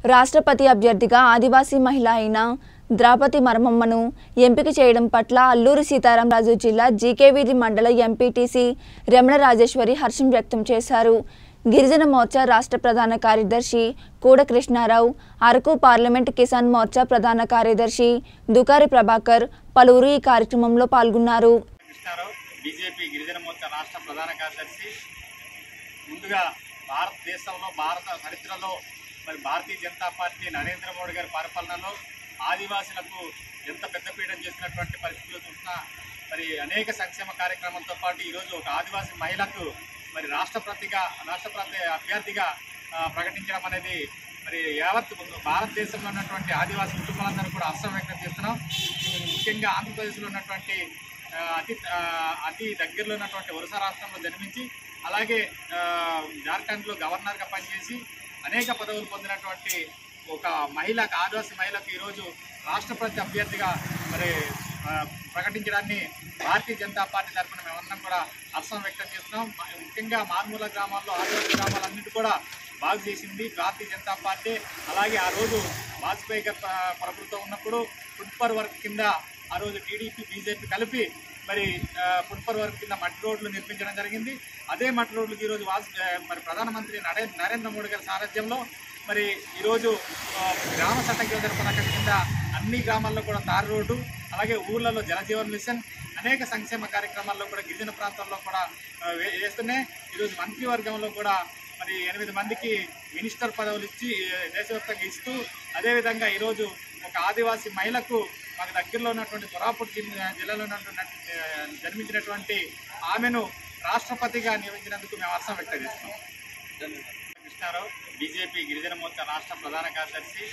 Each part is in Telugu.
రాష్ట్రపతి అభ్యర్థిగా ఆదివాసీ మహిళ అయిన ద్రౌపది మరమమ్మను ఎంపిక చేయడం పట్ల అల్లూరి సీతారామరాజు జిల్లా జీకేవీధి మండల ఎంపీటీసీ రమణ రాజేశ్వరి హర్షం వ్యక్తం చేశారు గిరిజన మోర్చా రాష్ట్ర ప్రధాన కార్యదర్శి కూడ కృష్ణారావు అరకు పార్లమెంట్ కిసాన్ మోర్చా ప్రధాన కార్యదర్శి దుకారి ప్రభాకర్ పలువురు ఈ కార్యక్రమంలో పాల్గొన్నారు కృష్ణారావు బీజేపీ గిరిజన మోర్చా రాష్ట్ర ప్రధాన కార్యదర్శి ముందుగా భారతదేశంలో భారత చరిత్రలో మరి భారతీయ జనతా పార్టీ నరేంద్ర మోడీ గారి పరిపాలనలో ఆదివాసులకు ఎంత పెద్దపీఠం చేసినటువంటి పరిస్థితులు చూసినా మరి అనేక సంక్షేమ కార్యక్రమాలతో పాటు ఈరోజు ఒక ఆదివాసీ మహిళకు మరి రాష్ట్రపతిగా రాష్ట్రపతి అభ్యర్థిగా ఆ, ప్రకటించడం అనేది మరి యావత్ భారతదేశంలో ఉన్నటువంటి ఆదివాసీ కుటుంబాలందరూ కూడా హర్షం వ్యక్తం చేస్తున్నాం ముఖ్యంగా ఆంధ్రప్రదేశ్లో ఉన్నటువంటి ఆ, అతి ఆ, అతి దగ్గరలో ఉన్నటువంటి ఒరిస్సా రాష్ట్రంలో జన్మించి అలాగే ఆ, జార్ఖండ్లో గవర్నర్గా పనిచేసి అనేక పదవులు పొందినటువంటి ఒక మహిళకు ఆదివాసీ మహిళకు ఈరోజు రాష్ట్రపతి అభ్యర్థిగా మరి ఆ, ప్రకటించడాన్ని భారతీయ జనతా పార్టీ తరఫున మేమందరం కూడా హర్షం వ్యక్తం చేస్తున్నాం మ- ముఖ్యంగా మారుమూల గ్రామాల్లో ఆదివాసీ గ్రామాలన్నింటి కూడా బాగు చేసింది భారతీయ జనతా పార్టీ అలాగే ఆ రోజు వాజ్పేయి గారి ప్ర- ప్రభుత్వం ఉన్నప్పుడు ఫుట్పర్ వర్క్ కింద ఆ రోజు టీడీపీ బీజేపీ కలిపి మరి ఆ, ఫుట్పర్ వర్క్ కింద మట్టి రోడ్లు నిర్మించడం జరిగింది అదే మట్టి రోడ్లకు ఈరోజు వాజ్ ఆ, మరి ప్రధానమంత్రి నరే నరేంద్ర మోడీ గారి సారథ్యంలో మరి ఈరోజు ఆ, గ్రామ సట్ట కేంద్ర పథకం కింద అన్ని గ్రామాల్లో కూడా తారు రోడ్డు అలాగే ఊర్లలో జలజీవన్ మిషన్ అనేక సంక్షేమ కార్యక్రమాల్లో కూడా గిరిజన ప్రాంతాల్లో కూడా ఆ, వే- వేస్తూనే ఈరోజు మంత్రివర్గంలో కూడా మరి ఎనిమిది మందికి మినిస్టర్ పదవులు ఇచ్చి ఆ, దేశవ్యాప్తంగా ఇస్తూ అదేవిధంగా ఈరోజు ఒక ఆదివాసీ మహిళకు మాకు దగ్గరలో ఉన్నటువంటి కొరాపుట్ జిల్లా జిల్లాలో ఉన్నటువంటి ఆ, జన్మించినటువంటి ఆమెను రాష్ట్రపతిగా నియమించినందుకు మేము హర్షం వ్యక్తం చేస్తున్నాం కృష్ణారావు బీజేపీ గిరిజన మోర్చా రాష్ట్ర ప్రధాన కార్యదర్శి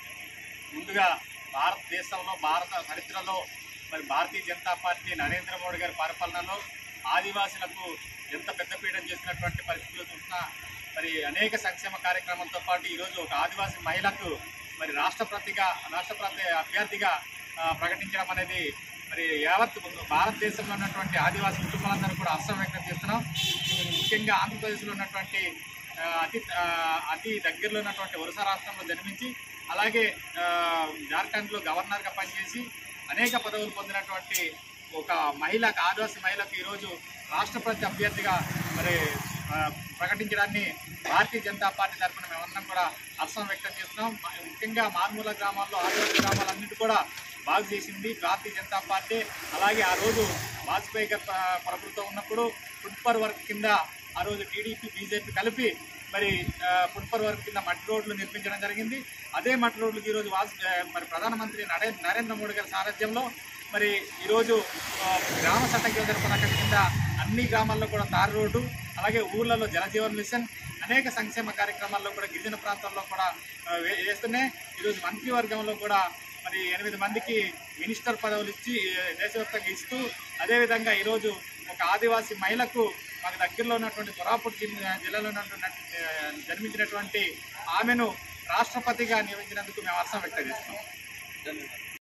ముందుగా భారతదేశంలో భారత చరిత్రలో మరి భారతీయ జనతా పార్టీ నరేంద్ర మోడీ గారి పరిపాలనలో ఆదివాసులకు ఎంత పెద్దపీఠం చేసినటువంటి పరిస్థితులు చూసినా మరి అనేక సంక్షేమ కార్యక్రమాలతో పాటు ఈరోజు ఒక ఆదివాసీ మహిళకు మరి రాష్ట్రపతిగా రాష్ట్రపతి అభ్యర్థిగా ఆ, ప్రకటించడం అనేది మరి యావత్ భారతదేశంలో ఉన్నటువంటి ఆదివాసీ కుటుంబాలందరూ కూడా హర్షం వ్యక్తం చేస్తున్నాం ముఖ్యంగా ఆంధ్రప్రదేశ్లో ఉన్నటువంటి ఆ, అతి ఆ, అతి దగ్గరలో ఉన్నటువంటి ఒరిస్సా రాష్ట్రంలో జన్మించి అలాగే ఆ, జార్ఖండ్లో గవర్నర్గా పనిచేసి అనేక పదవులు పొందినటువంటి ఒక మహిళకు ఆదివాసీ మహిళకు ఈరోజు రాష్ట్రపతి అభ్యర్థిగా మరి ఆ, ప్రకటించడాన్ని భారతీయ జనతా పార్టీ తరఫున మేమందరం కూడా హర్షం వ్యక్తం చేస్తున్నాం మ- ముఖ్యంగా మారుమూల గ్రామాల్లో ఆదివాసీ గ్రామాలన్నింటి కూడా బాగు చేసింది భారతీయ జనతా పార్టీ అలాగే ఆ రోజు వాజ్పేయి గారి ప్ర- ప్రభుత్వం ఉన్నప్పుడు ఫుట్పర్ వర్క్ కింద ఆ రోజు టీడీపీ బీజేపీ కలిపి మరి ఆ, ఫుట్పర్ వర్క్ కింద మట్టి రోడ్లు నిర్మించడం జరిగింది అదే మట్టి రోడ్లకు ఈరోజు వాజ్ ఆ, మరి ప్రధానమంత్రి నరే నరేంద్ర మోడీ గారి సారథ్యంలో మరి ఈరోజు ఆ, గ్రామ సట్ట కేంద్ర పథకం కింద అన్ని గ్రామాల్లో కూడా తారు రోడ్డు అలాగే ఊర్లలో జలజీవన్ మిషన్ అనేక సంక్షేమ కార్యక్రమాల్లో కూడా గిరిజన ప్రాంతాల్లో కూడా ఆ, వే- వేస్తూనే ఈరోజు మంత్రివర్గంలో కూడా మరి ఎనిమిది మందికి మినిస్టర్ పదవులు ఇచ్చి ఆ, దేశవ్యాప్తంగా ఇస్తూ అదేవిధంగా ఈరోజు ఒక ఆదివాసీ మహిళకు మాకు దగ్గరలో ఉన్నటువంటి కొరాపుట్ జిల్లా జిల్లాలో ఉన్నటువంటి ఆ, జన్మించినటువంటి ఆమెను రాష్ట్రపతిగా నియమించినందుకు మేము హర్షం వ్యక్తం చేస్తున్నాం